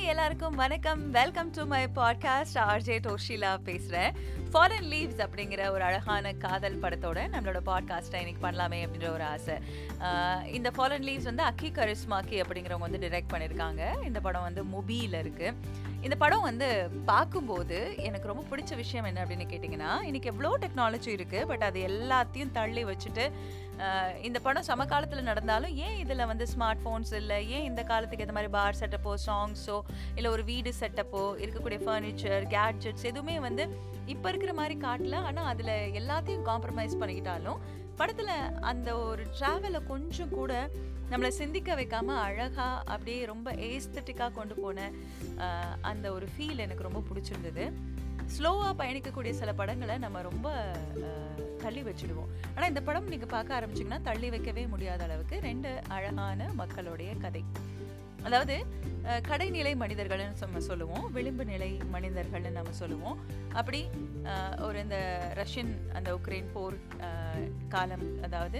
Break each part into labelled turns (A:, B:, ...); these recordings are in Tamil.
A: எல்லாருக்கும் வணக்கம் welcome to my podcast RJ Toshila பேசுகிறேன் ஃபாரின் லீவ்ஸ் அப்படிங்கிற ஒரு அழகான காதல் படத்தோட நம்மளோட பாட்காஸ்ட்டை இன்னைக்கு பண்ணலாமே அப்படின்ற ஒரு ஆசை ஆஹ் இந்த ஃபாரின் லீவ்ஸ் வந்து அக்கி கரிஸ்மாக்கி அப்படிங்கிறவங்க வந்து டிரெக்ட் பண்ணியிருக்காங்க இந்த படம் வந்து முபியில் இருக்குது இந்த படம் வந்து பார்க்கும்போது எனக்கு ரொம்ப பிடிச்ச விஷயம் என்ன அப்படின்னு கேட்டிங்கன்னா இன்னைக்கு எவ்வளோ டெக்னாலஜி இருக்குது பட் அது எல்லாத்தையும் தள்ளி வச்சுட்டு ஆஹ் இந்த படம் சமகாலத்தில் நடந்தாலும் ஏன் இதில் வந்து ஸ்மார்ட் ஃபோன்ஸ் இல்லை ஏன் இந்த காலத்துக்கு ஏற்ற மாதிரி பார் செட்டப்போ சாங்ஸோ இல்லை ஒரு வீடு செட்டப்போ இருக்கக்கூடிய ஃபர்னிச்சர் கேட்ஜெட்ஸ் எதுவுமே வந்து இப்போ இருக்கிற மாதிரி காட்டல ஆனால் அதில் எல்லாத்தையும் காம்ப்ரமைஸ் பண்ணிக்கிட்டாலும் படத்தில் அந்த ஒரு ட்ராவலை கொஞ்சம் கூட நம்மளை சிந்திக்க வைக்காம அழகாக அப்படியே ரொம்ப ஏஸ்தட்டிக்காக கொண்டு போன ஆஹ் அந்த ஒரு ஃபீல் எனக்கு ரொம்ப பிடிச்சிருந்தது ஸ்லோவாக பயணிக்கக்கூடிய சில படங்களை நம்ம ரொம்ப ஆஹ், தள்ளி வச்சுடுவோம் ஆனால் இந்த படம் நீங்கள் பார்க்க ஆரம்பிச்சிங்கன்னா தள்ளி வைக்கவே முடியாத அளவுக்கு ரெண்டு அழகான மக்களுடைய கதை அதாவது அஹ், கடைநிலை மனிதர்கள்னு நம்ம சொல்லுவோம் விளிம்பு நிலை மனிதர்கள்னு நம்ம சொல்லுவோம் அப்படி அஹ், ஒரு இந்த ரஷ்யன் அந்த உக்ரைன் போர் அஹ், காலம் அதாவது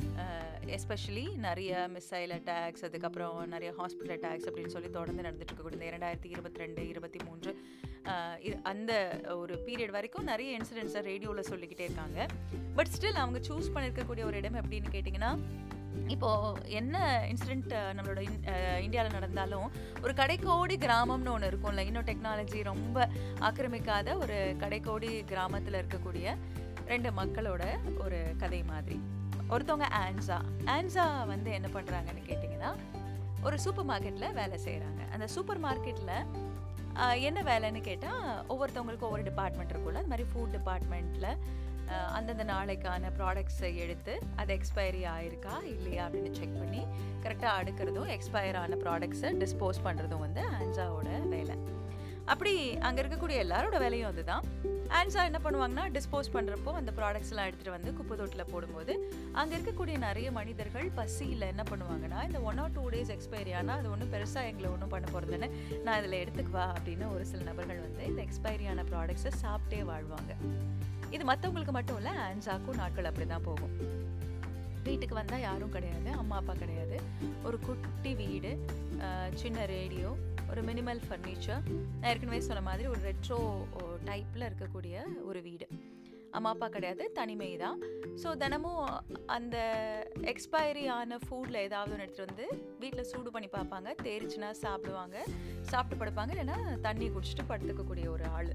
A: எஸ்பெஷலி நிறைய மிசைல் அட்டாக்ஸ் அதுக்கப்புறம் நிறைய ஹாஸ்பிட்டல் அட்டாக்ஸ் அப்படின்னு சொல்லி தொடர்ந்து நடந்துட்டு இருக்கக்கூடிய இந்த இரண்டாயிரத்தி இருபத்தி ரெண்டு இருபத்தி மூன்று அஹ், இ- அந்த ஒரு பீரியட் வரைக்கும் நிறைய இன்சிடென்ட்ஸை ரேடியோவில் சொல்லிக்கிட்டே இருக்காங்க பட் ஸ்டில் அவங்க சூஸ் பண்ணியிருக்கக்கூடிய ஒரு இடம் எப்படின்னு கேட்டிங்கன்னா இப்போ என்ன இன்சிடென்ட் நம்மளோட இந்தியாவில் நடந்தாலும் ஒரு கடைக்கோடி கிராமம்னு ஒன்று இருக்கும்ல இன்னும் டெக்னாலஜி ரொம்ப ஆக்கிரமிக்காத ஒரு கடைக்கோடி கிராமத்தில் இருக்கக்கூடிய ரெண்டு மக்களோட ஒரு கதை மாதிரி ஒருத்தவங்க ஆன்சா ஆன்சா வந்து என்ன பண்ணுறாங்கன்னு கேட்டிங்கன்னா ஒரு சூப்பர் மார்க்கெட்டில் வேலை செய்கிறாங்க அந்த சூப்பர் மார்க்கெட்டில் என்ன வேலைன்னு கேட்டால் ஒவ்வொருத்தவங்களுக்கும் ஒவ்வொரு டிபார்ட்மெண்ட் இருக்கும்ல அது மாதிரி ஃபுட் டிபார்ட்மெண்ட்டில் அந்தந்த நாளைக்கான ப்ராடக்ட்ஸை எடுத்து அது எக்ஸ்பைரி ஆயிருக்கா இல்லையா அப்படின்னு செக் பண்ணி கரெக்டாக அடுக்கிறதும் எக்ஸ்பயர் ஆன ப்ராடக்ட்ஸை டிஸ்போஸ் பண்ணுறதும் வந்து ஆன்சாவோட வேலை அப்படி அங்கே இருக்கக்கூடிய எல்லாரோட வேலையும் அதுதான் ஆன்சா என்ன பண்ணுவாங்கன்னா டிஸ்போஸ் பண்ணுறப்போ அந்த ப்ராடக்ட்ஸ்லாம் எடுத்துகிட்டு வந்து குப்பை தொட்டில் போடும்போது அங்கே இருக்கக்கூடிய நிறைய மனிதர்கள் பசியில் என்ன பண்ணுவாங்கன்னா இந்த one or two days expiry ஆனால் அது ஒன்றும் பெருசாக எங்களை ஒன்றும் பண்ண போகிறதுன்னு நான் இதில் எடுத்துக்குவா அப்படின்னு ஒரு சில நபர்கள் வந்து இந்த எக்ஸ்பைரியான ப்ராடக்ட்ஸை சாப்பிட்டே வாழ்வாங்க இது மற்றவங்களுக்கு மட்டும் இல்லை ஆன்சாக்கும் நாட்கள் அப்படி தான் போகும் வீட்டுக்கு வந்தால் யாரும் கிடையாது அம்மா அப்பா கிடையாது ஒரு குட்டி வீடு ஆஹ் சின்ன ரேடியோ ஒரு மினிமல் ஃபர்னிச்சர் நான் ஏற்கனவே சொன்ன மாதிரி ஒரு ரெட்ரோ டைப்பில் இருக்கக்கூடிய ஒரு வீடு அம்மா அப்பா கிடையாது தனிமை தான் ஸோ தினமும் அந்த எக்ஸ்பைரி ஆன ஃபுட்டில் ஏதாவது ஒன்று எடுத்துகிட்டு வந்து வீட்டில் சூடு பண்ணி பார்ப்பாங்க தேரிச்சுன்னா சாப்பிடுவாங்க சாப்பிட்டு படுப்பாங்க இல்லைன்னா தண்ணி குடிச்சிட்டு படுத்துக்கக்கூடிய ஒரு ஆள்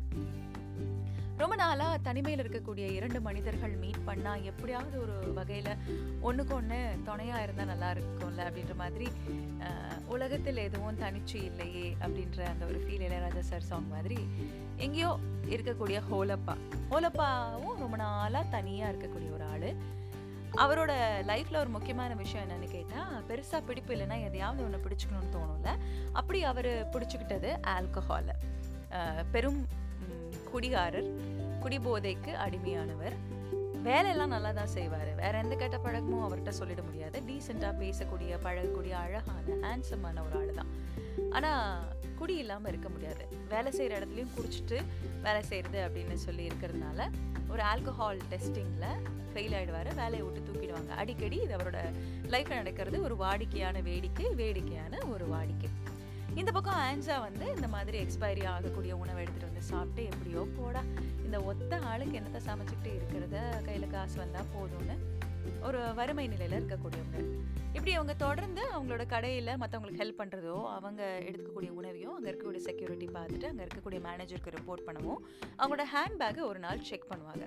A: ரொம்ப நாளாக தனிமையில் இருக்கக்கூடிய இரண்டு மனிதர்கள் மீட் பண்ணால் எப்படியாவது ஒரு வகையில் ஒன்றுக்கு ஒன்று துணையாக இருந்தால் நல்லா இருக்கும்ல அப்படின்ற மாதிரி அஹ், உலகத்தில் எதுவும் தனிச்சு இல்லையே அப்படின்ற அந்த ஒரு ஃபீல் இளையராஜா சார் சாங் மாதிரி எங்கேயோ இருக்கக்கூடிய ஹோலப்பா ஹோலப்பாவும் ரொம்ப நாளாக தனியாக இருக்கக்கூடிய ஒரு ஆள் அவரோட லைஃப்பில் ஒரு முக்கியமான விஷயம் என்னன்னு கேட்டால் பெருசாக பிடிப்பு இல்லைன்னா எதையாவது ஒன்று பிடிச்சிக்கணும்னு தோணும்ல அப்படி அவர் பிடிச்சிக்கிட்டது ஆல்கஹாலை பெரும் ம், குடிகாரர் குடிபோதைக்கு அடிமையானவர் வேலையெல்லாம் நல்லா தான் செய்வார் வேற எந்த கெட்ட பழக்கமும் அவர்கிட்ட சொல்லிட முடியாது டீசெண்டாக பேசக்கூடிய பழகக்கூடிய அழகான ஹேண்ட்ஸமான ஒரு ஆள் தான் ஆனால் குடி இல்லாமல் இருக்க முடியாது வேலை செய்கிற இடத்துலையும் குடிச்சிட்டு வேலை செய்கிறது அப்படின்னு சொல்லி இருக்கிறதுனால ஒரு ஆல்கஹால் டெஸ்டிங்கில் ஃபெயில் ஆகிடுவார் வேலையை விட்டு தூக்கிடுவாங்க அடிக்கடி இது அவரோட லைஃப்பில் நடக்கிறது ஒரு வாடிக்கையான வேடிக்கை வேடிக்கையான ஒரு வாடிக்கை இந்த பக்கம் ஆன்சா வந்து இந்த மாதிரி எக்ஸ்பைரி ஆகக்கூடிய உணவை எடுத்துகிட்டு வந்து சாப்பிட்டு எப்படியோ போடா இந்த ஒத்த ஆளுக்கு என்னத்தை சமைச்சிக்கிட்டு இருக்கிறத கையில் காசு வந்தால் போதும்னு ஒரு வறுமை நிலையில் இருக்கக்கூடியவங்க இப்படி அவங்க தொடர்ந்து அவங்களோட கடையில் மற்றவங்களுக்கு ஹெல்ப் பண்ணுறதோ அவங்க எடுக்கக்கூடிய உணவையோ அங்கே இருக்கக்கூடிய செக்யூரிட்டி பார்த்துட்டு அங்கே இருக்கக்கூடிய மேனேஜருக்கு ரிப்போர்ட் பண்ணவும் அவங்களோட ஹேண்ட்பேக்கை ஒரு நாள் செக் பண்ணுவாங்க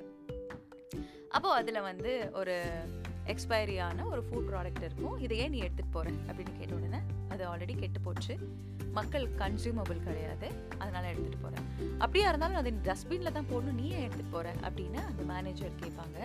A: அப்போது அதில் வந்து ஒரு எக்ஸ்பைரியான ஒரு ஃபுட் ப்ராடக்ட் இருக்கும் இதை ஏன் நீ எடுத்துகிட்டு போகிற அப்படின்னு கேட்ட உடனே அது ஆல்ரெடி கெட்டு போச்சு மக்கள் கன்சியூமபிள் கிடையாது அதனால் எடுத்துகிட்டு போகிறேன் அப்படியா இருந்தாலும் அது டஸ்ட்பினில் தான் போடணும் நீ ஏன் எடுத்துகிட்டு போகிற அப்படின்னு அந்த மேனேஜர் கேட்பாங்க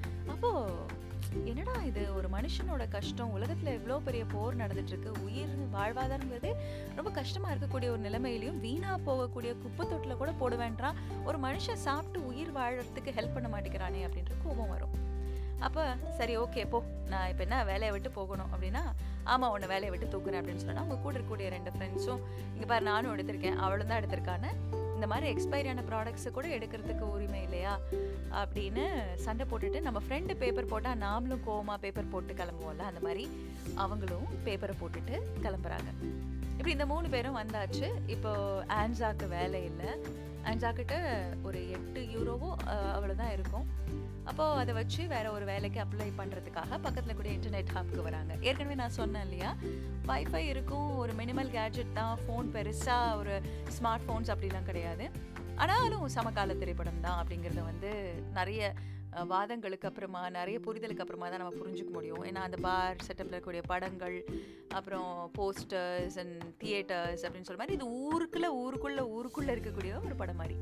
A: அப்போது என்னடா இது ஒரு மனுஷனோட கஷ்டம் உலகத்தில் எவ்வளோ பெரிய போர் நடந்துட்டு இருக்கு உயிர் வாழ்வாதாரங்கிறது ரொம்ப கஷ்டமாக இருக்கக்கூடிய ஒரு நிலைமையிலையும் வீணாக போகக்கூடிய குப்பை தொட்டில் கூட போட வேண்டாம் ஒரு மனுஷன் சாப்பிட்டு உயிர் வாழறதுக்கு ஹெல்ப் பண்ண மாட்டேங்கிறானே அப்படின்ற கோபம் வரும் அப்போ சரி ஓகே போ நான் இப்போ என்ன வேலையை விட்டு போகணும் அப்படின்னா ஆமாம் உன்னை வேலையை விட்டு தூக்குறேன் அப்படின்னு சொன்னா அவங்க கூட இருக்கக்கூடிய ரெண்டு ஃப்ரெண்ட்ஸும் இங்கே பாரு நானும் எடுத்திருக்கேன் அவளும் தான் எடுத்திருக்கான்னு இந்த மாதிரி எக்ஸ்பைரியான ப்ராடக்ட்ஸை கூட எடுக்கிறதுக்கு உரிமை இல்லையா அப்படின்னு சண்டை போட்டுட்டு நம்ம ஃப்ரெண்டு பேப்பர் போட்டால் நாமளும் கோவமா பேப்பர் போட்டு கிளம்புவோம்ல அந்த மாதிரி அவங்களும் பேப்பரை போட்டுட்டு கிளம்புறாங்க இப்படி இந்த மூணு பேரும் வந்தாச்சு இப்போ ஆன்சாக்கு வேலை இல்லை ஆன்சாக்கிட்ட ஒரு எட்டு யூரோவோ அஹ், அவ்வளவுதான் இருக்கும் அப்போது அதை வச்சு வேற ஒரு வேலைக்கு அப்ளை பண்ணுறதுக்காக பக்கத்தில் கூட இன்டர்நெட் ஹப்க்கு வராங்க ஏற்கனவே நான் சொன்னேன் இல்லையா வைஃபை இருக்கும் ஒரு மினிமல் கேட்ஜெட் தான் ஃபோன் பெருசாக ஒரு ஸ்மார்ட் ஃபோன்ஸ் அப்படிலாம் கிடையாது ஆனாலும் சமகால திரைப்படம் தான் அப்படிங்கிறத வந்து நிறைய அஹ், வாதங்களுக்கு அப்புறமா நிறைய புரிதலுக்கு அப்புறமா தான் நம்ம புரிஞ்சுக்க முடியும் ஏன்னா அந்த பார் செட்டப்பில் இருக்கக்கூடிய படங்கள் அப்புறம் போஸ்டர்ஸ் அண்ட் தியேட்டர்ஸ் அப்படின்னு சொல்ற மாதிரி இது ஊருக்குள்ள ஊருக்குள்ள ஊருக்குள்ள இருக்கக்கூடிய ஒரு படம் மாதிரி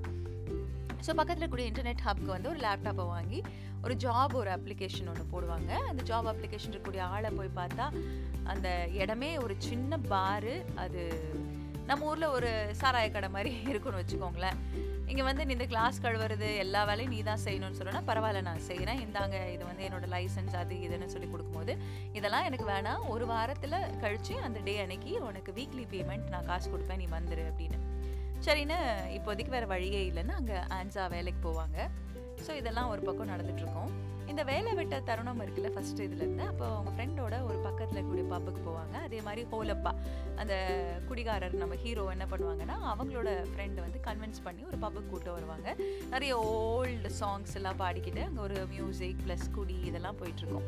A: ஸோ பக்கத்தில் இருக்கக்கூடிய இன்டர்நெட் ஹப்க்கு வந்து ஒரு லேப்டாப்பை வாங்கி ஒரு ஜாப் ஒரு அப்ளிகேஷன் ஒன்று போடுவாங்க அந்த ஜாப் அப்ளிகேஷன் இருக்கக்கூடிய ஆளை போய் பார்த்தா அந்த இடமே ஒரு சின்ன பாரு அது நம்ம ஊரில் ஒரு சாராய கடை மாதிரி இருக்குன்னு வச்சுக்கோங்களேன் இங்கே வந்து நீ இந்த கிளாஸ் கழுவுறது எல்லா வேலையும் நீ தான் செய்யணும்னு சொல்லணும்னா பரவாயில்ல நான் செய்கிறேன் இந்தாங்க இது வந்து என்னோட லைசன்ஸ் அது இதுன்னு சொல்லி கொடுக்கும்போது இதெல்லாம் எனக்கு வேணாம் ஒரு வாரத்தில் கழிச்சு அந்த டே அன்னைக்கு உனக்கு வீக்லி பேமெண்ட் நான் காசு கொடுப்பேன் நீ வந்துரு அப்படின்னு சரின்னு இப்போதைக்கு வேறு வழியே இல்லைன்னு அங்கே ஆன்சா வேலைக்கு போவாங்க ஸோ இதெல்லாம் ஒரு பக்கம் நடந்துட்டு இருக்கும் இந்த வேலை விட்ட தருணம் இருக்குல்ல ஃபர்ஸ்ட் இதுலேருந்து அப்போ அவங்க ஃப்ரெண்டோட ஒரு பக்கத்தில் இருக்கக்கூடிய பப்புக்கு போவாங்க அதே மாதிரி ஹோலப்பா அந்த குடிகாரர் நம்ம ஹீரோ என்ன பண்ணுவாங்கன்னா அவங்களோட ஃப்ரெண்டை வந்து கன்வின்ஸ் பண்ணி ஒரு பப்புக்கு கூட்டு வருவாங்க நிறைய ஓல்டு சாங்ஸ் எல்லாம் பாடிக்கிட்டு அங்கே ஒரு மியூசிக் ப்ளஸ் குடி இதெல்லாம் போயிட்டுருக்கும்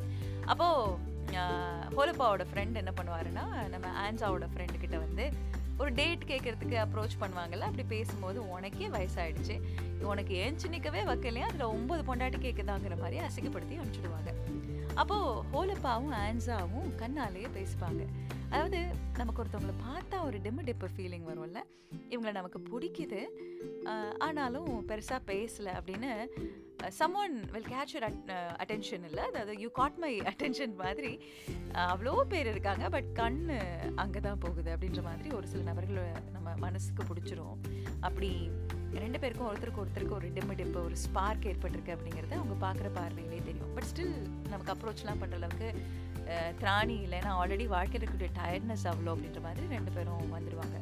A: அப்போது ஹோலப்பாவோட ஃப்ரெண்ட் என்ன பண்ணுவாருன்னா நம்ம ஆன்சாவோட ஃப்ரெண்டு கிட்ட வந்து ஒரு டேட் கேட்கறதுக்கு அப்ரோச் பண்ணுவாங்கல்ல அப்படி பேசும்போது உனக்கே வயசாயிடுச்சு உனக்கு ஏஞ்சி நிற்கவே வைக்கலையா அதில் ஒன்பது பொண்டாட்டி கேட்குதாங்கிற மாதிரி அசிங்கப்படுத்தி அனுப்பிச்சிடுவாங்க அப்போது ஹோலப்பாவும் ஆன்சாவும் கண்ணாலேயே பேசுவாங்க அதாவது நமக்கு ஒருத்தவங்களை பார்த்தா ஒரு டிம்ம டிப்ப ஃபீலிங் வரும்ல இவங்களை நமக்கு பிடிக்குது ஆஹ் ஆனாலும் பெருசாக பேசலை அப்படின்னு someone will catch your attention இல்லை அதாவது யூ காட் மை அட்டென்ஷன் மாதிரி அஹ் அவ்வளோ பேர் இருக்காங்க பட் கண்ணு அங்கே தான் போகுது அப்படின்ற மாதிரி ஒரு சில நபர்களை நம்ம மனசுக்கு பிடிச்சிரும் அப்படி ரெண்டு பேருக்கும் ஒருத்தருக்கு ஒருத்தருக்கு ஒரு டிம்மு டிப்பு ஒரு ஸ்பார்க் ஏற்பட்டிருக்கு அப்படிங்கிறது அவங்க பார்க்குற பார்வையிலே தெரியும் பட் ஸ்டில் நமக்கு அப்ரோச்லாம் பண்ணுற அளவுக்கு அஹ், திராணி இல்லைன்னா ஆல்ரெடி வாழ்க்கையில் இருக்கக்கூடிய டயர்ட்னஸ் அவ்வளோ அப்படின்ற மாதிரி ரெண்டு பேரும் வந்துடுவாங்க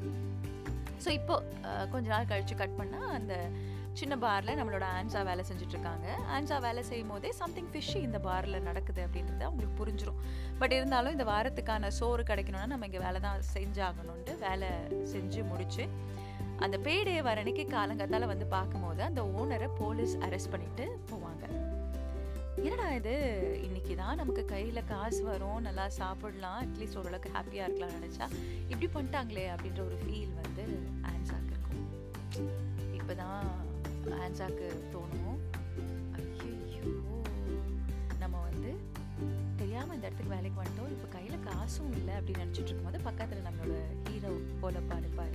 A: ஸோ இப்போ அஹ், கொஞ்ச நாள் கழித்து கட் பண்ணால் அந்த சின்ன பாரில் நம்மளோட ஆன்சா வேலை செஞ்சுட்டு இருக்காங்க ஆன்சா வேலை செய்யும் போதே சம்திங் ஃபிஷ்ஷி இந்த பாரில் நடக்குது அப்படின்றது அவங்களுக்கு புரிஞ்சிரும் பட் இருந்தாலும் இந்த வாரத்துக்கான சோறு கிடைக்கணும்னா நம்ம இங்கே வேலை தான் செஞ்சாகணுன்ட்டு வேலை செஞ்சு முடிச்சு அந்த பேடே வர அன்னைக்கு காலங்காத்தால வந்து பார்க்கும்போது அந்த ஓனரை போலீஸ் அரெஸ்ட் பண்ணிட்டு போவாங்க என்னடா இது இன்னைக்கு தான் நமக்கு கையில் காசு வரும் நல்லா சாப்பிடலாம் அட்லீஸ்ட் ஓரளவுக்கு ஹாப்பியாக இருக்கலாம்னு நினச்சா இப்படி பண்ணிட்டாங்களே அப்படின்ற ஒரு ஃபீல் வந்து ஆன்சாக்கு இருக்கும் இப்போ தான் ஆன்சாக்கு தோணும் ஐயோ நம்ம வந்து தெரியாமல் இந்த இடத்துக்கு வேலைக்கு வந்துட்டோம் இப்போ கையில் காசும் இல்லை அப்படின்னு நினச்சிட்டு இருக்கும்போது பக்கத்தில் நம்மளோட ஹீரோ போலப்பா இருப்பார்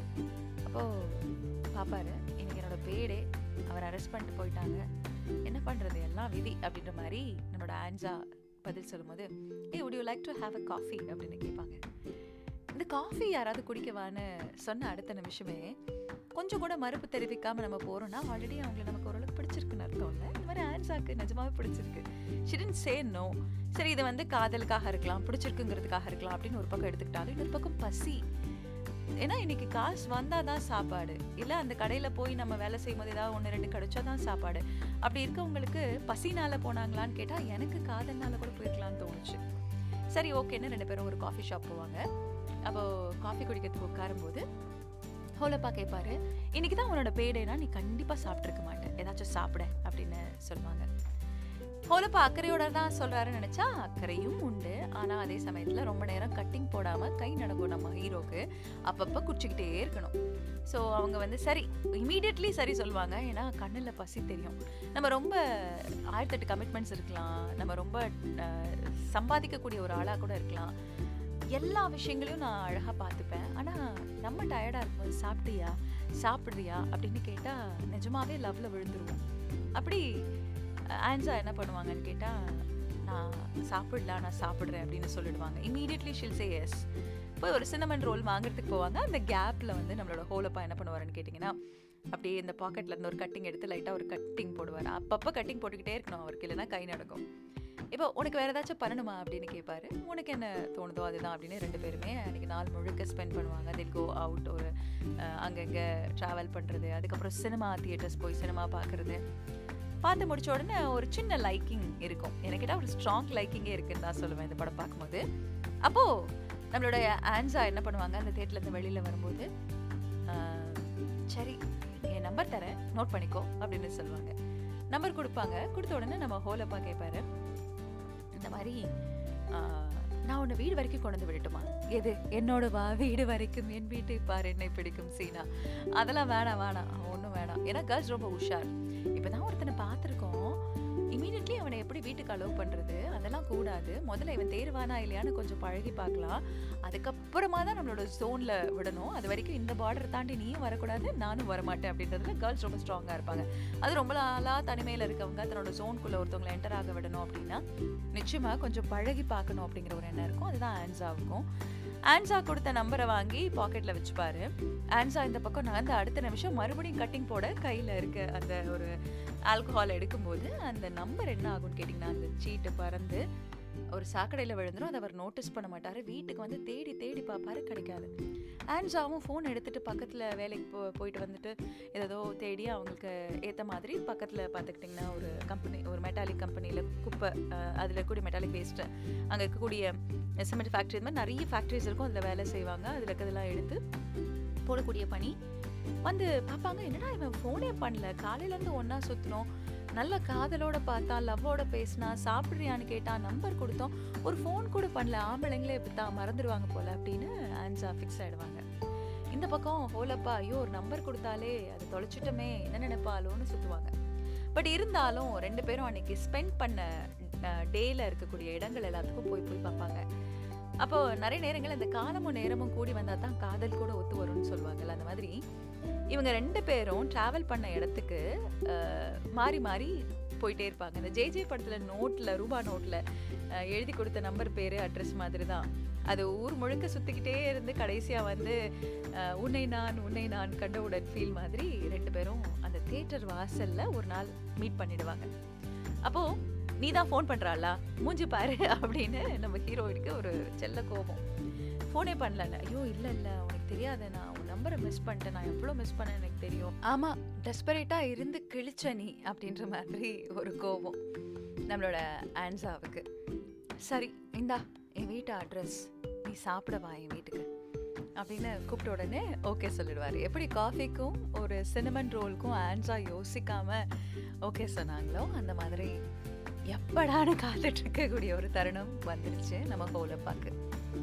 A: அப்போது பார்ப்பாரு இன்னைக்கு என்னோட பேடே அவர் அரெஸ்ட் பண்ணிட்டு போயிட்டாங்க என்ன பண்ணுறது எல்லாம் விதி அப்படின்ற மாதிரி நம்மளோட ஆன்சா பதில் சொல்லும்போது ஏ would you like to have a coffee அப்படின்னு கேட்பாங்க இந்த காஃபி யாராவது குடிக்கவான்னு சொன்ன அடுத்த நிமிஷமே கொஞ்சம் கூட மறுப்பு தெரிவிக்காம நம்ம போறோம்னா ஆல்ரெடி அவங்களை நமக்கு ஓரளவுக்கு பிடிச்சிருக்குன்னு அர்த்தம் இல்லை இந்த மாதிரி ஆன்சாக்கு நிஜமாவே பிடிச்சிருக்கு ஷிடன் சே நோ சரி இது வந்து காதலுக்காக இருக்கலாம் பிடிச்சிருக்குங்கிறதுக்காக இருக்கலாம் அப்படின்னு ஒரு பக்கம் எடுத்துக்கிட்டாலும் இன்னொரு பக்கம் பசி ஏன்னா இன்னைக்கு காசு வந்தால் தான் சாப்பாடு இல்லை அந்த கடையில் போய் நம்ம வேலை செய்யும் போது ஏதாவது ஒன்று ரெண்டு கிடைச்சா தான் சாப்பாடு அப்படி இருக்கவங்களுக்கு பசினால போனாங்களான்னு கேட்டால் எனக்கு காதல்னால கூட போயிருக்கலாம்னு தோணுச்சு சரி ஓகேன்னு ரெண்டு பேரும் ஒரு காஃபி ஷாப் போவாங்க அப்போது காஃபி குடிக்கிறதுக்கு உட்காரும்போது ஹோலப்பா கேட்பாரு இன்னைக்கு தான் உன்னோட பேடேனா நீ கண்டிப்பாக சாப்பிட்ருக்க மாட்டேன் ஏதாச்சும் சாப்பிட அப்படின்னு சொல்லுவாங்க ஹோலப்பா அக்கறையோட தான் சொல்கிறாருன்னு நினச்சா அக்கறையும் உண்டு ஆனால் அதே சமயத்தில் ரொம்ப நேரம் கட்டிங் போடாமல் கை நடக்கும் நம்ம ஹீரோக்கு அப்பப்போ குடிச்சிக்கிட்டே இருக்கணும் ஸோ அவங்க வந்து சரி இமீடியட்லி சரி சொல்லுவாங்க ஏன்னா கண்ணில் பசி தெரியும் நம்ம ரொம்ப ஆயிரத்தெட்டு கமிட்மெண்ட்ஸ் இருக்கலாம் நம்ம ரொம்ப அஹ், சம்பாதிக்கக்கூடிய ஒரு ஆளாக கூட இருக்கலாம் எல்லா விஷயங்களையும் நான் அழகாக பார்த்துப்பேன் ஆனால் நம்ம டயர்டாக இருக்கும்போது சாப்பிட்டியா சாப்பிட்றியா அப்படின்னு கேட்டால் நிஜமாவே லவ்வில் விழுந்துருவோம் அப்படி ஆன்சா என்ன பண்ணுவாங்கன்னு கேட்டால் நான் சாப்பிடலாம் நான் சாப்பிட்றேன் அப்படின்னு சொல்லிடுவாங்க இமீடியட்லி ஷில் சே எஸ் போய் ஒரு சின்னமன் ரோல் வாங்குறதுக்கு போவாங்க அந்த கேப்பில் வந்து நம்மளோட ஹோலப்பா என்ன பண்ணுவாருன்னு கேட்டிங்கன்னா அப்படியே இந்த பாக்கெட்ல இருந்து ஒரு கட்டிங் எடுத்து லைட்டாக ஒரு கட்டிங் போடுவார் அப்பப்போ கட்டிங் போட்டுக்கிட்டே இருக்கணும் அவருக்கு இல்லைன்னா கை நடக்கும் இப்போ உனக்கு வேறு ஏதாச்சும் பண்ணணுமா அப்படின்னு கேட்பாரு உனக்கு என்ன தோணுதோ அதுதான் அப்படின்னு ரெண்டு பேருமே அன்றைக்கி நாள் முழுக்க ஸ்பெண்ட் பண்ணுவாங்க தில் கோ அவுட் ஒரு அஹ், அங்கங்கே ட்ராவல் பண்ணுறது அதுக்கப்புறம் சினிமா தியேட்டர்ஸ் போய் சினிமா பார்க்குறது பார்த்து முடிச்ச உடனே ஒரு சின்ன லைக்கிங் இருக்கும் எனக்கிட்ட ஒரு ஸ்ட்ராங் லைக்கிங்கே இருக்குன்னு தான் சொல்லுவேன் இந்த படம் பார்க்கும்போது அப்போது நம்மளுடைய ஆன்சா என்ன பண்ணுவாங்க அந்த தேட்டர்லேருந்து வெளியில் வரும்போது ஆஹ், சரி என் நம்பர் தரேன் நோட் பண்ணிக்கோ அப்படின்னு சொல்லுவாங்க நம்பர் கொடுப்பாங்க கொடுத்த உடனே நம்ம ஹோலப்பா கேட்பாரு இந்த மாதிரி ஆஹ், நான் உன்னை வீடு வரைக்கும் கொண்டு வந்து விடட்டுமா எது என்னோட வா வீடு வரைக்கும் என் வீட்டை பார் என்னை பிடிக்கும் சீனா அதெல்லாம் வேணாம் வேணாம் ஒன்றும் வேணாம் ஏன்னா கேர்ள்ஸ் ரொம்ப உஷார் இப்போ தான் ஒருத்தனை பார்த்துருக்கோம் இமீடியட்லி அவனை எப்படி வீட்டுக்கு அலோவ் பண்ணுறது அதெல்லாம் கூடாது முதல்ல இவன் தேர்வானா இல்லையான்னு கொஞ்சம் பழகி பார்க்கலாம் அதுக்கப்புறமா தான் நம்மளோட ஜோனில் விடணும் அது வரைக்கும் இந்த பார்டர் தாண்டி நீயும் வரக்கூடாது நானும் வரமாட்டேன் அப்படின்றதுல கேர்ள்ஸ் ரொம்ப ஸ்ட்ராங்காக இருப்பாங்க அது ரொம்ப நாளாக தனிமையில் இருக்கவங்க தன்னோட ஜோனுக்குள்ளே ஒருத்தவங்களை என்டர் ஆக விடணும் அப்படின்னா நிச்சயமாக கொஞ்சம் பழகி பார்க்கணும் அப்படிங்கிற ஒரு எண்ணம் இருக்கும் அதுதான் ஆன்சாவுக்கும் ஆன்சா கொடுத்த நம்பரை வாங்கி பாக்கெட்டில் வச்சுப்பாரு ஆன்சா இந்த பக்கம் நகர்ந்து அடுத்த நிமிஷம் மறுபடியும் கட்டிங் போட கையில் இருக்க அந்த ஒரு ஆல்கஹால் எடுக்கும்போது அந்த நம்பர் என்ன ஆகும்னு கேட்டிங்கன்னா அந்த சீட்டு பறந்து ஒரு சாக்கடையில் விழுந்துரும் அதை அவர் நோட்டீஸ் பண்ண மாட்டார் வீட்டுக்கு வந்து தேடி தேடி பார்ப்பாரு கிடைக்காது ஆன்சாவும் ஃபோன் எடுத்துட்டு பக்கத்தில் வேலைக்கு போ போயிட்டு வந்துட்டு ஏதோ தேடி அவங்களுக்கு ஏற்ற மாதிரி பக்கத்தில் பார்த்துக்கிட்டிங்கன்னா ஒரு கம்பெனி ஒரு மெட்டாலிக் கம்பெனியில் குப்பை அதில் இருக்கக்கூடிய மெட்டாலிக் வேஸ்ட்டு அங்கே இருக்கக்கூடிய சிமெண்ட் ஃபேக்ட்ரி இந்த மாதிரி நிறைய ஃபேக்ட்ரிஸ் இருக்கும் அதில் வேலை செய்வாங்க அதில் இருக்கிறதெல்லாம் எடுத்து போடக்கூடிய பணி வந்து பார்ப்பாங்க என்னடா இவன் ஃபோனே பண்ணல காலையிலேருந்து ஒன்றா சுற்றினோம் நல்ல காதலோட பார்த்தா லவ்வோட பேசினா சாப்பிட்றியான்னு கேட்டா நம்பர் கொடுத்தோம் ஒரு ஃபோன் கூட பண்ணல ஆம்பளைங்களே இப்படி தான் மறந்துடுவாங்க போல அப்படின்னு ஆன்சா ஃபிக்ஸ் ஆயிடுவாங்க இந்த பக்கம் ஹோலப்பா ஐயோ ஒரு நம்பர் கொடுத்தாலே அது தொலைச்சிட்டோமே என்ன நினைப்பாலோன்னு சுற்றுவாங்க பட் இருந்தாலும் ரெண்டு பேரும் அன்னைக்கு ஸ்பெண்ட் பண்ண டேல இருக்கக்கூடிய இடங்கள் எல்லாத்துக்கும் போய் போய் பார்ப்பாங்க அப்போ நிறைய நேரங்கள் இந்த காலமும் நேரமும் கூடி வந்தால் தான் காதல் கூட ஒத்து வரும்னு சொல்லுவாங்கல்ல அந்த மாதிரி இவங்க ரெண்டு பேரும் ட்ராவல் பண்ண இடத்துக்கு அஹ், மாறி மாறி போயிட்டே இருப்பாங்க இந்த ஜே ஜே படத்தில் நோட்டில் ரூபா நோட்டில் எழுதி கொடுத்த நம்பர் பேர் அட்ரஸ் மாதிரி தான் அது ஊர் முழுக்க சுற்றிக்கிட்டே இருந்து கடைசியாக வந்து அஹ், உன்னை நான் உன்னை நான் கண்டவுடன் ஃபீல் மாதிரி ரெண்டு பேரும் அந்த தேட்டர் வாசலில் ஒரு நாள் மீட் பண்ணிடுவாங்க அப்போது நீ தான் ஃபோன் பண்ணுறாளா மூஞ்சி பாரு அப்படின்னு நம்ம ஹீரோயினுக்கு ஒரு செல்ல கோபம் ஃபோனே பண்ணல ஐயோ இல்லை இல்லை உனக்கு தெரியாது நான் உன் நம்பரை மிஸ் பண்ணிட்டேன் நான் எவ்வளோ மிஸ் பண்ணேன் எனக்கு தெரியும் ஆமாம் டெஸ்பரேட்டாக இருந்து கிழிச்ச நீ அப்படின்ற மாதிரி ஒரு கோபம் நம்மளோட ஆன்சாவுக்கு சரி இந்தா என் வீட்டு அட்ரஸ் நீ சாப்பிட வா என் வீட்டுக்கு அப்படின்னு கூப்பிட்ட உடனே ஓகே சொல்லிடுவார் எப்படி காஃபிக்கும் ஒரு சினமன் ரோலுக்கும் ஆன்சா யோசிக்காம ஓகே சொன்னாங்களோ அந்த மாதிரி எப்படான்னு காத்துட்டு இருக்கக்கூடிய ஒரு தருணம் வந்துருச்சு நம்ம ஹோலப்பாக்கு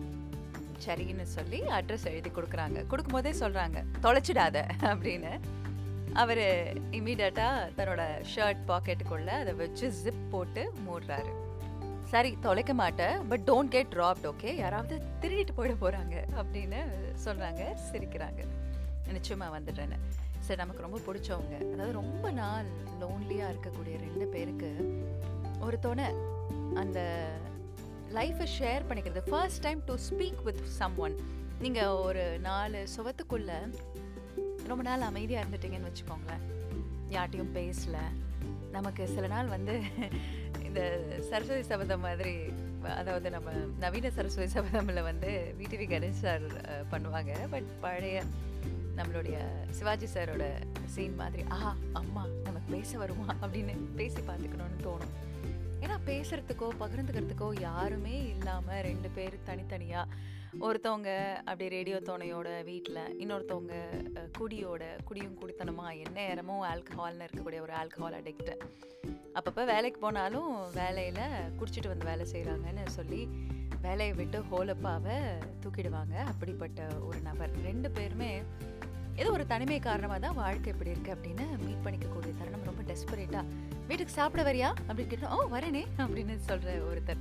A: சரின்னு சொல்லி அட்ரஸ் எழுதி கொடுக்குறாங்க கொடுக்கும்போதே சொல்கிறாங்க தொலைச்சிடாத அப்படின்னு அவர் இம்மீடியட்டாக தன்னோட ஷர்ட் பாக்கெட்டுக்குள்ளே அதை வச்சு ஜிப் போட்டு மூடுறாரு சரி தொலைக்க மாட்டேன் but don't get dropped okay யாராவது திருடிட்டு போயிட போகிறாங்க அப்படின்னு சொல்கிறாங்க சிரிக்கிறாங்க நிச்சயமாக வந்துட்டேன்னு சரி நமக்கு ரொம்ப பிடிச்சவங்க அதாவது ரொம்ப நாள் லோன்லியாக இருக்கக்கூடிய ரெண்டு பேருக்கு ஒரு துணை அந்த லைஃப்பை ஷேர் பண்ணிக்கிறது first time to speak with someone நீங்கள் ஒரு நாலு சுவத்துக்குள்ள ரொம்ப நாள் அமைதியாக இருந்துட்டீங்கன்னு வச்சுக்கோங்களேன் யார்ட்டையும் பேசல நமக்கு சில நாள் வந்து இந்த சரஸ்வதி சபதம் மாதிரி அதாவது நம்ம நவீன சரஸ்வதி சபதம்ல வந்து விடிவி கணேஷ் சார் அஹ், பண்ணுவாங்க பட் பழைய நம்மளுடைய சிவாஜி சாரோட சீன் மாதிரி ஆஹா அம்மா நமக்கு பேச வருமா அப்படின்னு பேசி பார்த்துக்கணும்னு தோணும் ஏன்னா பேசுறதுக்கோ பகிர்ந்துக்கிறதுக்கோ யாருமே இல்லாமல் ரெண்டு பேர் தனித்தனியாக ஒருத்தவங்க அப்படியே ரேடியோ துணையோட வீட்டில் இன்னொருத்தவங்க அஹ், குடியோட குடியும் குடித்தனமா எந்நேரமும் ஆல்கஹால்னு இருக்கக்கூடிய ஒரு ஆல்கஹால் அடிக்ட் அப்பப்போ வேலைக்கு போனாலும் வேலையில் குடிச்சிட்டு வந்து வேலை செய்கிறாங்கன்னு சொல்லி வேலையை விட்டு ஹோலப்பாவை தூக்கிடுவாங்க அப்படிப்பட்ட ஒரு நபர் ரெண்டு பேருமே ஏதோ ஒரு தனிமை காரணமாக தான் வாழ்க்கை இப்படி இருக்கு அப்படின்னு மீட் பண்ணிக்கக்கூடிய தருணம் ரொம்ப டெஸ்பரேட்டாக வீட்டுக்கு சாப்பிட வரியா அப்படின்னு கேட்டோம் ஓ வரேனே அப்படின்னு சொல்கிற ஒருத்தர்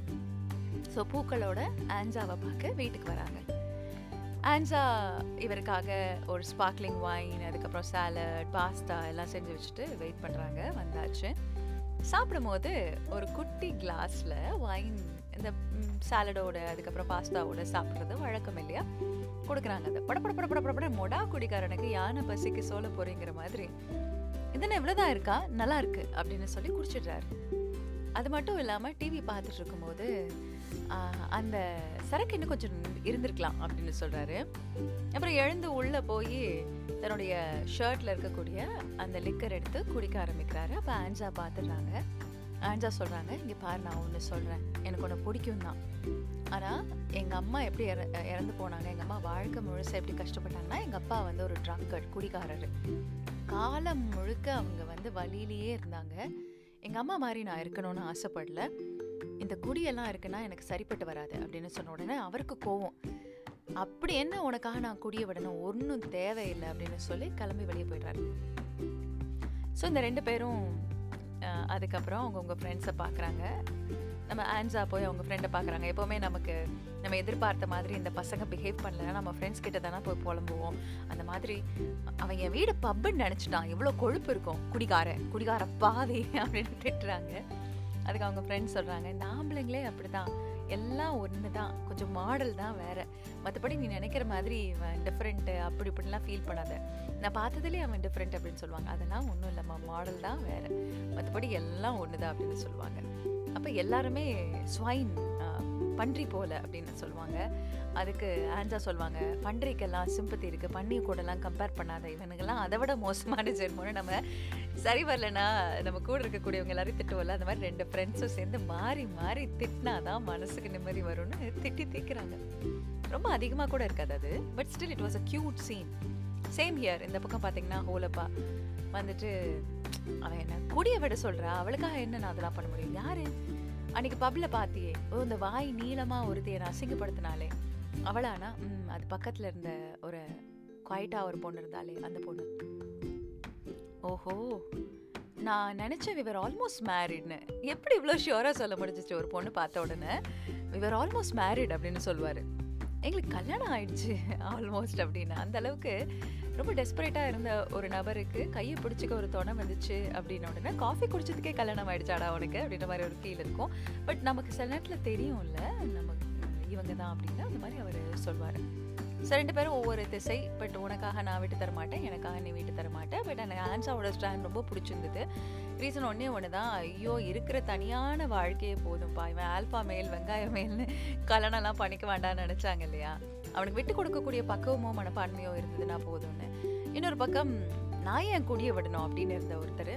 A: ஸோ பூக்களோட ஆன்சாவை பார்க்க வீட்டுக்கு வராங்க ஆன்சா இவருக்காக ஒரு ஸ்பார்க்லிங் வைன் அதுக்கப்புறம் சாலட் பாஸ்தா எல்லாம் செஞ்சு வச்சுட்டு வெயிட் பண்ணுறாங்க வந்தாச்சு சாப்பிடும்போது ஒரு குட்டி கிளாஸில் வைன் இந்த சாலடோட அதுக்கப்புறம் பாஸ்தாவோட சாப்பிட்றது வழக்கம் இல்லையா கொடுக்குறாங்க அதை பட பட பட பட பட பட மொடா குடிக்காரனுக்கு யானை பசிக்கு சோல போறீங்கிற மாதிரி இதுன்னு இவ்வளோதான் இருக்கா நல்லா இருக்கு அப்படின்னு சொல்லி குடிச்சிடுறாரு அது மட்டும் இல்லாமல் டிவி பார்த்துட்டு இருக்கும்போது ஆஹ், அந்த சரக்கு இன்னும் கொஞ்சம் இருந்திருக்கலாம் அப்படின்னு சொல்கிறாரு அப்புறம் எழுந்து உள்ளே போய் தன்னுடைய ஷர்ட்டில் இருக்கக்கூடிய அந்த லிக்கர் எடுத்து குடிக்க ஆரம்பிக்கிறாரு அப்போ ஆன்சா பார்த்துடுறாங்க ஆன்ஜா சொல்கிறாங்க இங்கே பாரு நான் ஒன்று சொல்கிறேன் எனக்கு ஒன்று பிடிக்கும் தான் ஆனால் எங்கள் அம்மா எப்படி இற இறந்து போனாங்க எங்கள் அம்மா வாழ்க்கை முழுச எப்படி கஷ்டப்பட்டாங்கன்னா எங்கள் அப்பா வந்து ஒரு ட்ரங்கட் குடிகாரர் காலம் முழுக்க அவங்க வந்து வழியிலேயே இருந்தாங்க எங்கள் அம்மா மாதிரி நான் இருக்கணும்னு ஆசைப்படல இந்த குடியெல்லாம் இருக்குன்னா எனக்கு சரிப்பட்டு வராது அப்படின்னு சொன்ன உடனே அவருக்கு கோவம் அப்படி என்ன உனக்காக நான் குடிய விடணும் ஒன்றும் தேவையில்லை அப்படின்னு சொல்லி கிளம்பி வெளியே போயிடுறாரு ஸோ இந்த ரெண்டு பேரும் அஹ், அதுக்கப்புறம் அவங்க உங்கள் ஃப்ரெண்ட்ஸை பார்க்குறாங்க நம்ம ஆன்ஸா போய் அவங்க ஃப்ரெண்டை பார்க்குறாங்க எப்போவுமே நமக்கு நம்ம எதிர்பார்த்த மாதிரி இந்த பசங்க பிஹேவ் பண்ணலன்னா நம்ம ஃப்ரெண்ட்ஸ் கிட்ட தானே போய் புலம்புவோம் அந்த மாதிரி அவன் என் வீடு பப்புன்னு நினச்சிட்டான் இவ்வளோ கொழுப்பு இருக்கும் குடிகார குடிகார பாவி அப்படின்னு திட்டுறாங்க அதுக்கு அவங்க ஃப்ரெண்ட்ஸ் சொல்கிறாங்க இந்த ஆம்பளைங்களே அப்படி தான் எல்லாம் ஒன்று தான் கொஞ்சம் மாடல் தான் வேற மற்றபடி நீ நினைக்கிற மாதிரி இவன் டிஃப்ரெண்ட்டு அப்படி இப்படிலாம் ஃபீல் பண்ணாத நான் பார்த்ததுலேயே அவன் டிஃப்ரெண்ட் அப்படின்னு சொல்லுவாங்க அதெல்லாம் ஒன்றும் இல்லைம்மா மாடல் தான் வேற மற்றபடி எல்லாம் ஒன்று தான் அப்படின்னு சொல்லுவாங்க அப்போ எல்லாருமே ஸ்வைன் பன்றி போல அப்படின்னு சொல்லுவாங்க அதுக்கு ஆன்சா சொல்லுவாங்க பன்றிக்கெல்லாம் சிம்பத்தி இருக்குது பன்னி கூடலாம் கம்பேர் பண்ணாத இவனுங்கெல்லாம் அதை விட மோசமான ஜென்மோன்னு நம்ம சரி வரலனா நம்ம கூட இருக்கக்கூடியவங்க எல்லாரையும் திட்டுவோம்ல அந்த மாதிரி ரெண்டு ஃப்ரெண்ட்ஸும் சேர்ந்து மாறி மாறி திட்டினா தான் மனசுக்கு நிம்மதி வரும்னு திட்டி தீக்கிறாங்க ரொம்ப அதிகமாக கூட இருக்காது அது but still it was a cute scene same here இந்த பக்கம் பார்த்தீங்கன்னா ஹோலப்பா வந்துட்டு அவன் என்ன குடிய விட சொல்றா அவளுக்காக என்ன நான் அதெல்லாம் பண்ண முடியும் யாரு அன்னைக்கு பப்ல பாத்தியே ஓ இந்த வாய் நீளமா ஒருத்தைய நான் அசிங்கப்படுத்தினாலே அவளானா ம் அது பக்கத்துல இருந்த ஒரு குவைட்டா ஒரு பொண்ணு இருந்தாலே அந்த பொண்ணு ஓஹோ நான் நினைச்சேன் விவர் ஆல்மோஸ்ட் மேரிட்னு எப்படி இவ்வளோ ஷியோராக சொல்ல முடிஞ்சிச்சு ஒரு பொண்ணு பார்த்த உடனே விவர் ஆல்மோஸ்ட் மேரிட் அப்படின்னு சொல்லுவார் எங்களுக்கு கல்யாணம் ஆயிடுச்சு ஆல்மோஸ்ட் அப்படின்னு அந்த அளவுக்கு ரொம்ப டெஸ்பரேட்டாக இருந்த ஒரு நபருக்கு கையை பிடிச்சிக்க ஒரு துணை வந்துச்சு அப்படின்ன உடனே காஃபி குடிச்சதுக்கே கல்யாணம் ஆயிடுச்சாடா அவனுக்கு அப்படின்ற மாதிரி ஒரு ஃபீல் இருக்கும் பட் நமக்கு சில நேரத்தில் தெரியும்ல நமக்கு இவங்க தான் அப்படின்னு அந்த மாதிரி அவர் சொல்வார் ஸோ ரெண்டு பேரும் ஒவ்வொரு திசை பட் உனக்காக நான் விட்டு தர மாட்டேன் எனக்காக நீ விட்டு தர மாட்டேன் பட் எனக்கு ஆன்சாவோட ஸ்டாண்ட் ரொம்ப பிடிச்சிருந்தது ரீசன் ஒன்றே ஒன்று தான் ஐயோ இருக்கிற தனியான வாழ்க்கையே போதும்ப்பா இவன் ஆல்ஃபா மேல் வெங்காய மேல்னு கல்யாணம்லாம் பண்ணிக்க வேண்டாம்னு நினச்சாங்க இல்லையா அவனுக்கு விட்டு கொடுக்கக்கூடிய பக்குவமோ மனப்பான்மையோ இருந்ததுன்னா போதும்னு இன்னொரு பக்கம் நான் ஏன் குடிய விடணும் அப்படின்னு இருந்த ஒருத்தர்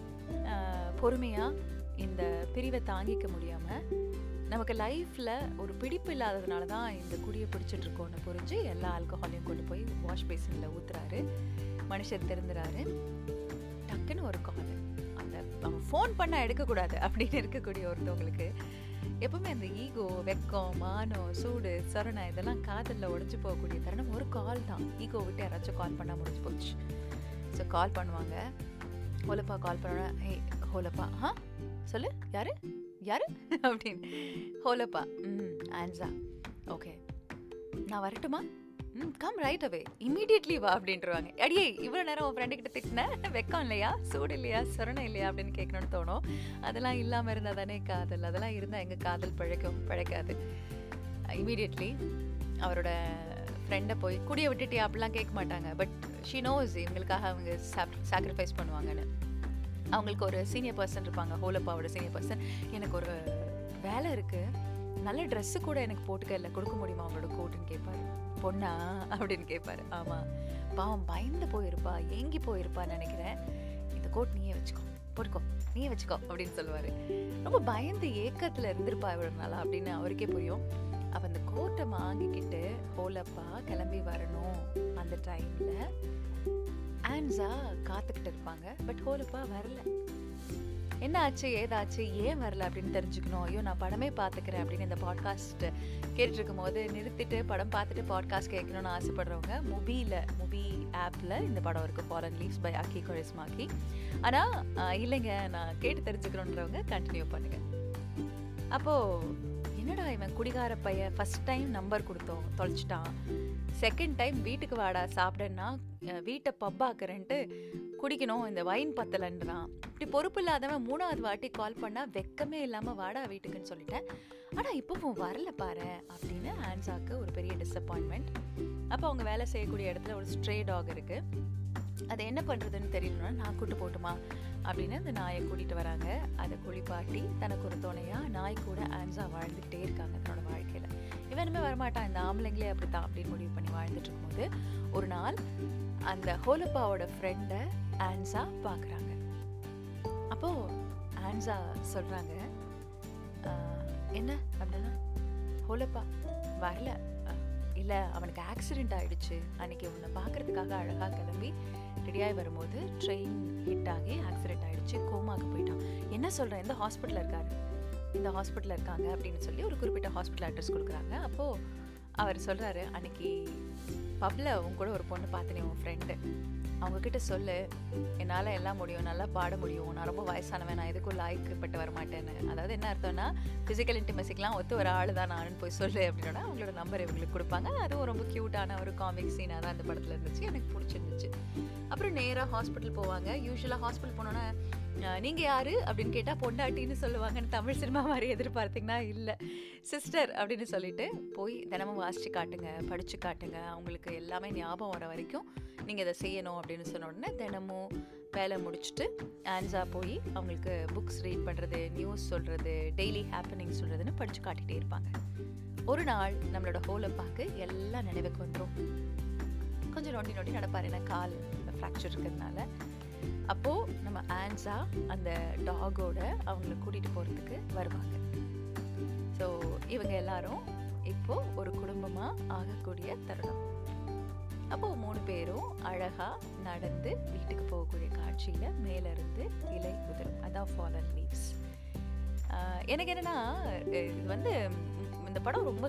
A: பொறுமையாக இந்த பிரிவை தாங்கிக்க முடியாமல் நமக்கு லைஃப்பில் ஒரு பிடிப்பு இல்லாததுனால தான் இந்த குடியை பிடிச்சிட்டு இருக்கோன்னு புரிஞ்சு எல்லா ஆல்கஹாலையும் கொண்டு போய் வாஷ் பேசினில் ஊத்துறாரு மனுஷர் திருந்துறாரு டக்குன்னு ஒரு கால் அந்த அவன் ஃபோன் பண்ணால் எடுக்கக்கூடாது அப்படின்னு இருக்கக்கூடிய ஒருத்தவங்களுக்கு எப்பவுமே அந்த ஈகோ வெக்கம் மானம் சூடு சரணை இதெல்லாம் காதலில் உடஞ்சி போகக்கூடிய தருணம் ஒரு கால் தான் ஈகோ விட்டு யாராச்சும் கால் பண்ணால் முடிஞ்சு போச்சு ஸோ கால் பண்ணுவாங்க ஹோலப்பா கால் பண்ண ஹே ஹோலப்பா ஆ சொல்லு யாரு யாரு அப்படின்னு ஹோலப்பா ம் ஆன்சா ஓகே நான் வரட்டுமா ம் கம் ரைட் அவே இமீடியட்லி வா அப்படின்றவாங்க அடியே இவ்வளோ நேரம் உன் ஃப்ரெண்டு கிட்ட திட்டினேன் வெக்கம் இல்லையா சூடு இல்லையா சுரணை இல்லையா அப்படின்னு கேட்கணும்னு தோணும் அதெல்லாம் இல்லாமல் இருந்தால் தானே காதல் அதெல்லாம் இருந்தால் எங்கள் காதல் பழக்கம் பழக்காது இமீடியட்லி அவரோட ஃப்ரெண்டை போய் குடியை விட்டுட்டியா அப்படிலாம் கேட்க மாட்டாங்க பட் ஷி நோஸ் இவங்களுக்காக அவங்க சாக்ரிஃபைஸ் பண்ணுவாங்கன்னு அவங்களுக்கு ஒரு சீனியர் பர்சன் இருப்பாங்க ஹோலப்பாவோட சீனியர் பர்சன் எனக்கு ஒரு வேலை இருக்குது நல்ல ட்ரெஸ்ஸு கூட எனக்கு போட்டுக்க இல்லை கொடுக்க முடியுமா அவங்களோட கோட்டுன்னு கேட்பாரு பொண்ணா அப்படின்னு கேட்பாரு ஆமாம் பாவம் பயந்து போயிருப்பா ஏங்கி போயிருப்பான்னு நினைக்கிறேன் இந்த கோட் நீயே வச்சுக்கோ போட்டுக்கோ நீயே வச்சுக்கோ அப்படின்னு சொல்லுவார் ரொம்ப பயந்து ஏக்கத்தில் இருந்திருப்பா இவ்வளோ நாளா அப்படின்னு அவருக்கே புரியும் அப்போ அந்த கோட்டை வாங்கிக்கிட்டு ஹோலப்பா கிளம்பி வரணும் அந்த டைமில் ஆன்ஸா காத்துக்கிட்டு இருப்பாங்க பட் ஹோலப்பா வரல என்ன ஆச்சு ஏதாச்சு ஏன் வரல அப்படின்னு தெரிஞ்சுக்கணும் ஐயோ நான் படமே பார்த்துக்கிறேன் அப்படின்னு இந்த பாட்காஸ்ட் கேட்டுட்டு இருக்கும் போது நிறுத்திட்டு படம் பார்த்துட்டு பாட்காஸ்ட் கேட்கணும்னு ஆசைப்படுறவங்க முபியில் முபி ஆப்பில் இந்த படம் இருக்குது ஃபாரன் லீவ்ஸ் பை அக்கி கொரிஸ்மாக்கி ஆனால் இல்லைங்க நான் கேட்டு தெரிஞ்சுக்கணுன்றவங்க கண்டினியூ பண்ணுங்க அப்போது என்னடா இவன் குடிகார பையன் ஃபஸ்ட் டைம் நம்பர் கொடுத்தோம் தொலைச்சிட்டான் செகண்ட் டைம் வீட்டுக்கு வாடா சாப்பிடன்னா வீட்டை பப்பாக்குறேன்ட்டு குடிக்கணும் இந்த வைன் பத்தலன்றான் இப்படி பொறுப்பு இல்லாதவன் மூணாவது வாட்டி கால் பண்ணால் வெக்கமே இல்லாமல் வாடா வீட்டுக்குன்னு சொல்லிட்டேன் ஆனால் இப்போவும் வரல பாரு அப்படின்னு ஆன்சாக்கு ஒரு பெரிய டிசப்பாயின்மெண்ட் அப்போ அவங்க வேலை செய்யக்கூடிய இடத்துல ஒரு ஸ்ட்ரே டாக் இருக்குது அது என்ன பண்ணுறதுன்னு தெரியலன்னா நான் கூட்டு போட்டுமா அப்படின்னு அந்த நாயை கூட்டிகிட்டு வராங்க அதை குளிப்பாட்டி தனக்கு ஒரு துணையாக நாய் கூட ஆன்ஸா வாழ்ந்துக்கிட்டே இருக்காங்க தன்னோட வாழ்க்கையில் இவனுமே வரமாட்டான் இந்த ஆம்பளைங்களே அப்படி தான் அப்படின்னு முடிவு பண்ணி வாழ்ந்துட்டு இருக்கும்போது ஒரு நாள் அந்த ஹோலப்பாவோட ஃப்ரெண்டை ஆன்ஸா பார்க்குறாங்க அப்போது ஆன்சா சொல்கிறாங்க என்ன அப்படின்னா ஹோலப்பா வரல இல்லை அவனுக்கு ஆக்சிடெண்ட் ஆயிடுச்சு அன்னைக்கு உன்னை பார்க்கறதுக்காக அழகாக கிளம்பி ரெடியாகி வரும்போது ட்ரெயின் ஹிட் ஆகி ஆக்சிடெண்ட் ஆயிடுச்சு கோமாக்கு போயிட்டான் என்ன சொல்கிறேன் எந்த ஹாஸ்பிட்டலில் இருக்காரு இந்த ஹாஸ்பிட்டலில் இருக்காங்க அப்படின்னு சொல்லி ஒரு குறிப்பிட்ட ஹாஸ்பிட்டல் அட்ரஸ் கொடுக்குறாங்க அப்போது அவர் சொல்கிறாரு அன்னைக்கு பப்பில் உன் கூட ஒரு பொண்ணு பார்த்தனே உன் ஃப்ரெண்டு அவங்கக்கிட்ட சொல்லு என்னால் எல்லாம் முடியும் நல்லா பாட முடியும் நான் ரொம்ப வயசானவன் நான் எதுக்கும் லாய்க்கப்பட்டு வரமாட்டேன்னு அதாவது என்ன அர்த்தம்னா ஃபிசிக்கல் இன்டிமசிக்கெலாம் ஒத்து ஒரு ஆள் தான் நானுன்னு போய் சொல்லு அப்படின்னா அவங்களோட நம்பர் இவங்களுக்கு கொடுப்பாங்க அதுவும் ரொம்ப க்யூட்டான ஒரு காமிக் சீனாக தான் அந்த படத்தில் இருந்துச்சு எனக்கு பிடிச்சிருந்துச்சு அப்புறம் நேராக ஹாஸ்பிட்டல் போவாங்க யூஸ்வலாக ஹாஸ்பிட்டல் போனோன்னா நீங்கள் யார் அப்படின்னு கேட்டால் பொண்டாட்டின்னு சொல்லுவாங்கன்னு தமிழ் சினிமா மாதிரி எதிர்பார்த்தீங்கன்னா இல்லை சிஸ்டர் அப்படின்னு சொல்லிட்டு போய் தினமும் வாசித்து காட்டுங்க படித்து காட்டுங்க அவங்களுக்கு எல்லாமே ஞாபகம் வர வரைக்கும் நீங்கள் இதை செய்யணும் அப்படின்னு சொன்ன உடனே தினமும் வேலை முடிச்சுட்டு ஆன்ஸா போய் அவங்களுக்கு புக்ஸ் ரீட் பண்ணுறது நியூஸ் சொல்கிறது டெய்லி ஹாப்பனிங் சொல்கிறதுன்னு படித்து காட்டிகிட்டே இருப்பாங்க ஒரு நாள் நம்மளோட ஹோலப்பாக்கு எல்லாம் நினைவுக்கு வந்துடும் கொஞ்சம் நொண்டி நொண்டி நடப்பார் ஏன்னா கால் ஃப்ராக்சர் இருக்கிறதுனால அப்போது நம்ம ஆன்ஸா அந்த டாகோட அவங்கள கூட்டிகிட்டு போகிறதுக்கு வருவாங்க ஸோ இவங்க எல்லாரும் இப்போது ஒரு குடும்பமாக ஆகக்கூடிய தருணம் அப்போது மூணு பேரும் அழகாக நடந்து வீட்டுக்கு போகக்கூடிய காட்சியில் மேலேருந்து இலை உதிரும் அதான் ஃபாலன் லீவ்ஸ் எனக்கு என்னென்னா இது வந்து இந்த படம் ரொம்ப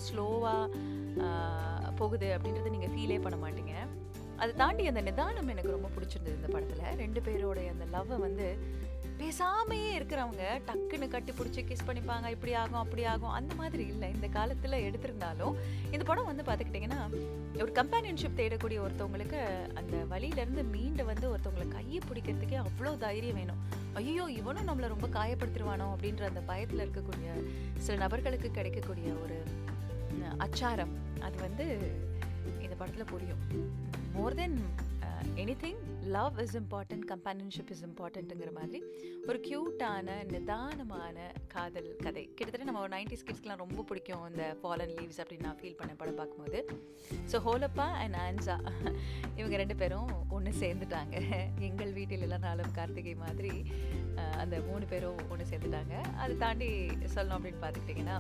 A: ஸ்லோவாக போகுது அப்படின்றத நீங்கள் ஃபீலே பண்ண மாட்டீங்க அதை தாண்டி அந்த நிதானம் எனக்கு ரொம்ப பிடிச்சிருந்தது இந்த படத்தில் ரெண்டு பேரோடைய அந்த லவ்வை வந்து பேசாமையே இருக்கிறவங்க டக்குன்னு கட்டி பிடிச்சி கிஸ் பண்ணிப்பாங்க இப்படி ஆகும் அப்படி ஆகும் அந்த மாதிரி இல்லை இந்த காலத்தில் எடுத்திருந்தாலும் இந்த படம் வந்து பார்த்துக்கிட்டிங்கன்னா ஒரு கம்பேனியன்ஷிப் தேடக்கூடிய ஒருத்தவங்களுக்கு அந்த வழியிலேருந்து மீண்டு வந்து ஒருத்தவங்களை கையை பிடிக்கிறதுக்கே அவ்வளோ தைரியம் வேணும் ஐயோ இவனும் நம்மளை ரொம்ப காயப்படுத்திடுவானோ அப்படின்ற அந்த பயத்தில் இருக்கக்கூடிய சில நபர்களுக்கு கிடைக்கக்கூடிய ஒரு அச்சாரம் அது வந்து இந்த படத்தில் புரியும் more then anything love is important companionship is இம்பார்ட்டண்ட்டுங்கிற மாதிரி ஒரு க்யூட்டான நிதானமான காதல் கதை கிட்டத்தட்ட நம்ம ஒரு நைன்டி ஸ்கிட்ஸ்க்கெலாம் ரொம்ப பிடிக்கும் இந்த ஃபாலன் லீவ்ஸ் அப்படின்னு நான் ஃபீல் பண்ண படம் பார்க்கும்போது ஸோ ஹோலப்பா அண்ட் ஆன்சா இவங்க ரெண்டு பேரும் ஒன்று சேர்ந்துட்டாங்க எங்கள் வீட்டிலெல்லாம் நாளும் கார்த்திகை மாதிரி அந்த மூணு பேரும் ஒன்று சேர்ந்துட்டாங்க அதை தாண்டி சொல்லணும் அப்படின்னு பார்த்துக்கிட்டிங்கன்னா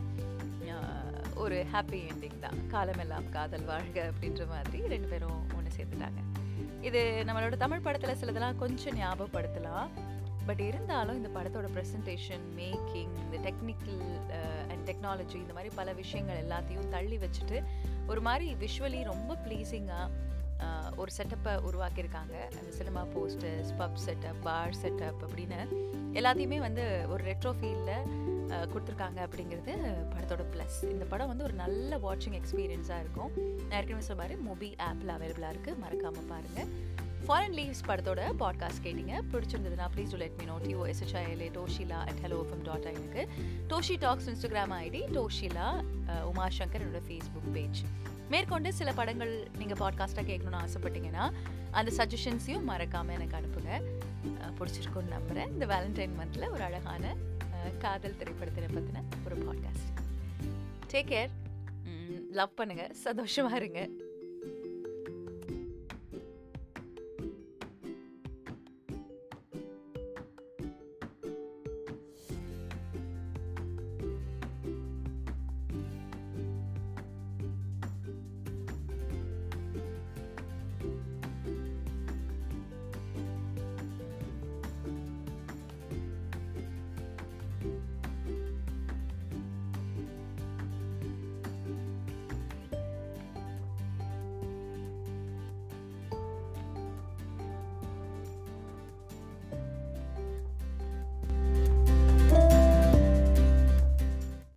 A: ஒரு ஹாப்பி என்டிங் தான் காலமெல்லாம் காதல் வாழ்க அப்படின்ற மாதிரி ரெண்டு பேரும் ஒன்று சேர்த்துட்டாங்க இது நம்மளோட தமிழ் படத்தில் சிலதெல்லாம் கொஞ்சம் ஞாபகப்படுத்தலாம் பட் இருந்தாலும் இந்த படத்தோட ப்ரெசன்டேஷன் மேக்கிங் இந்த டெக்னிக்கல் அண்ட் டெக்னாலஜி இந்த மாதிரி பல விஷயங்கள் எல்லாத்தையும் தள்ளி வச்சுட்டு ஒரு மாதிரி விஷுவலி ரொம்ப ப்ளீஸிங்காக ஒரு செட்டப்பை உருவாக்கியிருக்காங்க அந்த cinema posters pub setup bar setup அப்படின்னு எல்லாத்தையுமே வந்து ஒரு ரெட்ரோ ஃபீல்டில் கொடுத்துருக்காங்க அப்படிங்கிறது படத்தோட ப்ளஸ் இந்த படம் வந்து ஒரு நல்ல வாட்சிங் எக்ஸ்பீரியன்ஸாக இருக்கும் நான் ஏற்கனவே சொன்ன மாதிரி மூவி ஆப்பில் அவைலபிளாக இருக்குது மறக்காமல் பாருங்கள் ஃபாரின் லீவ்ஸ் படத்தோட பாட்காஸ்ட் கேட்டிங்க பிடிச்சிருந்ததுன்னா please do let me note you S H I L A Toshila at hello FM dot ஐனுக்கு Toshi talks Instagram ID Toshila Umashankar என்னோட ஃபேஸ்புக் பேஜ் மேற்கொண்டு சில படங்கள் நீங்கள் பாட்காஸ்ட்டாக கேட்கணும்னு ஆசைப்பட்டீங்கன்னா அந்த சஜஷன்ஸையும் மறக்காமல் எனக்கு அனுப்புங்க பிடிச்சிருக்குன்னு நம்புகிறேன் இந்த வேலண்டைன் மந்தில் ஒரு அழகான காதல் திரைப்படத்தினை பற்றின ஒரு பாட்காஸ்ட் டேக் கேர் லவ் பண்ணுங்கள் சந்தோஷமாக இருங்க